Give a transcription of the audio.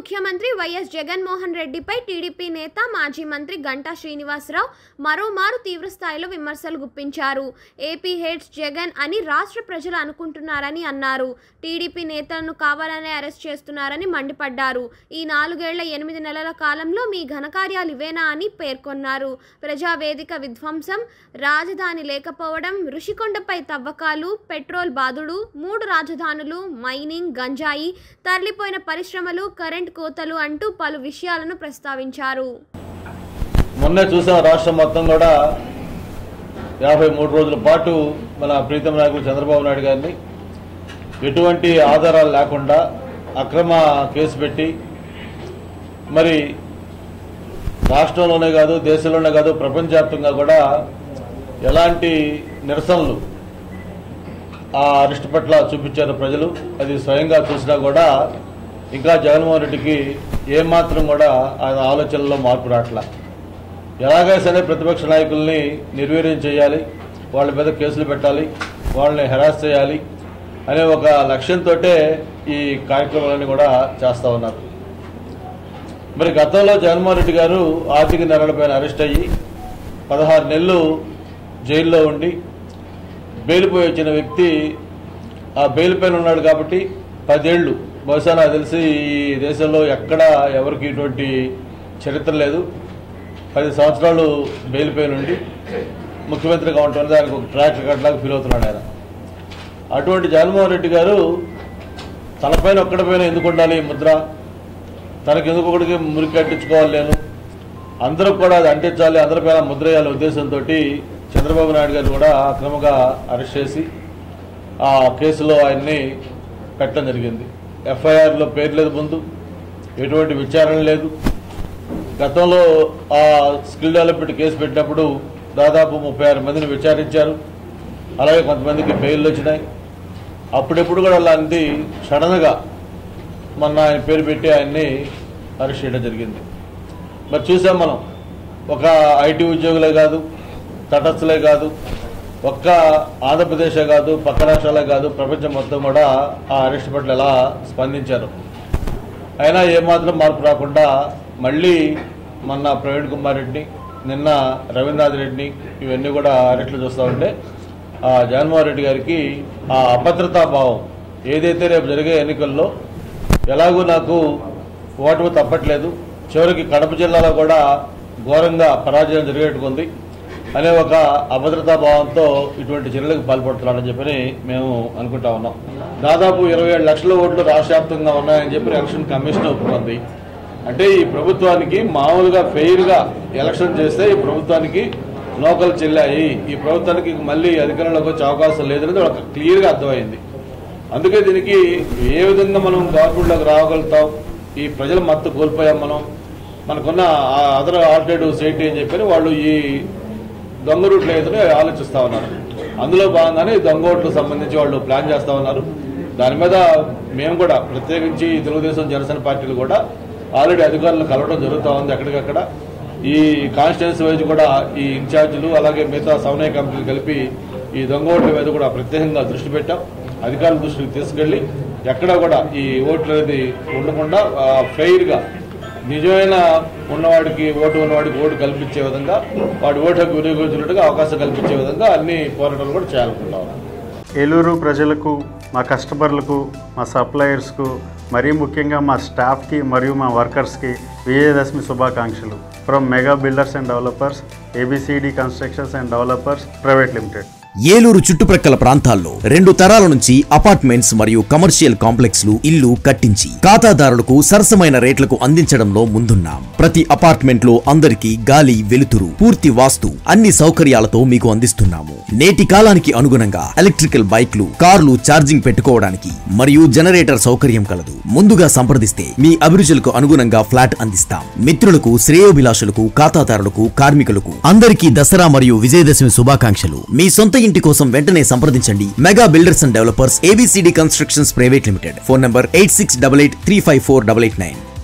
ముఖ్యమంత్రి వైఎస్ జగన్మోహన్ రెడ్డిపై టీడీపీ నేత మాజీ మంత్రి గంటా శ్రీనివాసరావు మరోమారు తీవ్రస్థాయిలో విమర్శలు గుప్పించారు ఏపీ హేట్స్ జగన్ అని రాష్ట్ర ప్రజలు అనుకుంటున్నారని అన్నారు టీడీపీ నేతలను కావాలనే అరెస్ట్ చేస్తున్నారని మండిపడ్డారు ఈ నాలుగేళ్ల ఎనిమిది నెలల కాలంలో మీ ఘనకార్యాలు ఇవేనా అని పేర్కొన్నారు ప్రజావేదిక విధ్వంసం రాజధాని లేకపోవడం ఋషికొండపై తవ్వకాలు పెట్రోల్ బాదుడు మూడు రాజధానులు మైనింగ్ గంజాయి తరలిపోయిన పరిశ్రమలు కరెంట్ కోతలు అంటూ పలు విషయాలను ప్రస్తావించారు మొన్నే చూసాం రాష్ట్రం మొత్తం కూడా యాభై మూడు రోజుల పాటు మన ప్రీతం నాయకుడు చంద్రబాబు నాయుడు గారిని ఎటువంటి ఆధారాలు లేకుండా అక్రమ కేసు పెట్టి మరి రాష్ట్రంలోనే కాదు దేశంలోనే కాదు ప్రపంచవ్యాప్తంగా కూడా ఎలాంటి నిరసనలు ఆ అరెస్ట్ పట్ల చూపించారు ప్రజలు అది స్వయంగా చూసినా కూడా ఇంకా జగన్మోహన్ రెడ్డికి ఏమాత్రం కూడా ఆయన ఆలోచనలో మార్పు రావట్లా ఎలాగైనా సరే ప్రతిపక్ష నాయకుల్ని నిర్వీర్యం చేయాలి వాళ్ళ మీద కేసులు పెట్టాలి వాళ్ళని హెరాస్ చేయాలి అనే ఒక లక్ష్యంతో ఈ కార్యక్రమాలన్నీ కూడా చేస్తూ ఉన్నారు మరి గతంలో జగన్మోహన్ రెడ్డి గారు ఆర్థిక నేరాలపైన అరెస్ట్ అయ్యి పదహారు నెలలు జైల్లో ఉండి బెయిల్ పోయి వచ్చిన వ్యక్తి ఆ బెయిల్ పైన ఉన్నాడు కాబట్టి పదేళ్లు బహుశా నాకు తెలిసి ఈ దేశంలో ఎక్కడ ఎవరికి ఇటువంటి చరిత్ర లేదు పది సంవత్సరాలు బెయిల్ పైన ఉండి ముఖ్యమంత్రిగా ఉంటుంది దానికి ఒక ట్రాక్ రికార్డ్ లాగా ఫీల్ అవుతున్నాడు ఆయన అటువంటి జగన్మోహన్ రెడ్డి గారు తనపైన ఒక్కడిపైన ఎందుకు ఉండాలి ఈ ముద్ర తనకి ఎందుకు ఒకటికి మురికి కట్టించుకోవాలి నేను అందరూ కూడా అది అంటించాలి అందరిపైన ముద్ర వేయాలి ఉద్దేశంతో చంద్రబాబు నాయుడు గారు కూడా అక్రమంగా అరెస్ట్ చేసి ఆ కేసులో ఆయన్ని పెట్టడం జరిగింది ఎఫ్ఐఆర్లో పేరు లేదు ముందు ఎటువంటి విచారణ లేదు గతంలో ఆ స్కిల్ డెవలప్మెంట్ కేసు పెట్టినప్పుడు దాదాపు ముప్పై ఆరు మందిని విచారించారు అలాగే కొంతమందికి బెయిల్ వచ్చినాయి అప్పుడెప్పుడు కూడా అలాంటి సడన్గా మొన్న ఆయన పేరు పెట్టి ఆయన్ని అరెస్ట్ చేయడం జరిగింది మరి చూసాం మనం ఒక ఐటీ ఉద్యోగులే కాదు తటస్థులే కాదు ఒక్క ఆంధ్రప్రదేశే కాదు పక్క రాష్ట్రాలే కాదు ప్రపంచం మొత్తం కూడా ఆ అరెస్ట్ పట్ల ఎలా స్పందించారు అయినా ఏమాత్రం మార్పు రాకుండా మళ్ళీ మొన్న ప్రవీణ్ కుమార్ రెడ్డి నిన్న రవీంద్రనాథ్ రెడ్డిని ఇవన్నీ కూడా అరెస్టులు చూస్తూ ఉంటే ఆ జగన్మోహన్ రెడ్డి గారికి ఆ అభద్రతా భావం ఏదైతే రేపు జరిగే ఎన్నికల్లో ఎలాగూ నాకు ఓటమి తప్పట్లేదు చివరికి కడప జిల్లాలో కూడా ఘోరంగా పరాజయం జరిగేట్టుకుంది అనే ఒక అభద్రతా భావంతో ఇటువంటి చర్యలకు పాల్పడుతున్నారని చెప్పని మేము అనుకుంటా ఉన్నాం దాదాపు ఇరవై ఏడు లక్షల ఓట్లు రాష్ట్ర వ్యాప్తంగా ఉన్నాయని చెప్పి ఎలక్షన్ కమిషన్ ఒప్పుకుంది అంటే ఈ ప్రభుత్వానికి మామూలుగా ఫెయిర్గా ఎలక్షన్ చేస్తే ఈ ప్రభుత్వానికి లోకల్ చెల్లాయి ఈ ప్రభుత్వానికి మళ్ళీ అధికారంలోకి వచ్చే అవకాశం లేదనేది ఒక క్లియర్గా అర్థమైంది అందుకే దీనికి ఏ విధంగా మనం గవర్నమెంట్లోకి రాగలుగుతాం ఈ ప్రజల మత్తు కోల్పోయాం మనం మనకున్న అదర్ ఆల్టర్నేటివ్స్ ఏంటి అని చెప్పని వాళ్ళు ఈ దొంగ రూట్లు ఏదైనా ఆలోచిస్తా ఉన్నారు అందులో భాగంగానే ఈ దొంగ ఓట్లకు సంబంధించి వాళ్ళు ప్లాన్ చేస్తా ఉన్నారు దాని మీద మేము కూడా ప్రత్యేకించి తెలుగుదేశం జనసేన పార్టీలు కూడా ఆల్రెడీ అధికారులు కలవడం జరుగుతూ ఉంది ఎక్కడికక్కడ ఈ కాన్స్టిట్యున్సీ వైజ్ కూడా ఈ ఇన్ఛార్జీలు అలాగే మిగతా సమన్వయ కమిటీలు కలిపి ఈ దొంగ ఓట్ల మీద కూడా ప్రత్యేకంగా దృష్టి పెట్టాం అధికారుల దృష్టికి తీసుకెళ్లి ఎక్కడా కూడా ఈ ఓట్లు అనేది ఉండకుండా ఫెయిర్ గా నిజమైన ఉన్నవాడికి ఓటు ఉన్నవాడికి ఓటు కల్పించే విధంగా వాడి ఓటు హక్కు వినియోగించినట్టుగా అవకాశం కల్పించే విధంగా అన్ని పోరాటాలు కూడా చేయాలనుకుంటాం ఏలూరు ప్రజలకు మా కస్టమర్లకు మా సప్లయర్స్కు మరీ ముఖ్యంగా మా స్టాఫ్కి మరియు మా వర్కర్స్కి విజయదశమి శుభాకాంక్షలు from mega builders and developers ABCD constructions and developers private limited Eluru చుట్టుప్రక్కల ప్రాంతాల్లో రెండు తరాల నుంచి అపార్ట్మెంట్స్ మరియు కమర్షియల్ కాంప్లెక్స్లు ఇల్లు కట్టించి ఖాతాదారులకు సరసమైన రేట్లకు అందించడంలో ముందున్నాం ప్రతి అపార్ట్మెంట్ లో అందరికీ గాలి వెలుతురు పూర్తి వాస్తు అన్ని సౌకర్యాలతో మీకు అందిస్తున్నాము నేటి కాలానికి అనుగుణంగా ఎలక్ట్రికల్ బైక్లు కార్లు ఛార్జింగ్ పెట్టుకోవడానికి మరియు జనరేటర్ సౌకర్యం కలదు ముందుగా సంప్రదిస్తే మీ అభిరుచులకు అనుగుణంగా ఫ్లాట్ అందిస్తాం మిత్రులకు శ్రేయోభిలాషులకు ఖాతాదారులకు కార్మికులకు అందరికీ దసరా మరియు విజయదశమి శుభాకాంక్షలు మీ సొంత ఇంటి కోసం వెంటనే సంప్రదించండి mega builders and developers ABCD constructions private limited phone number eight six double eight three five four double eight nine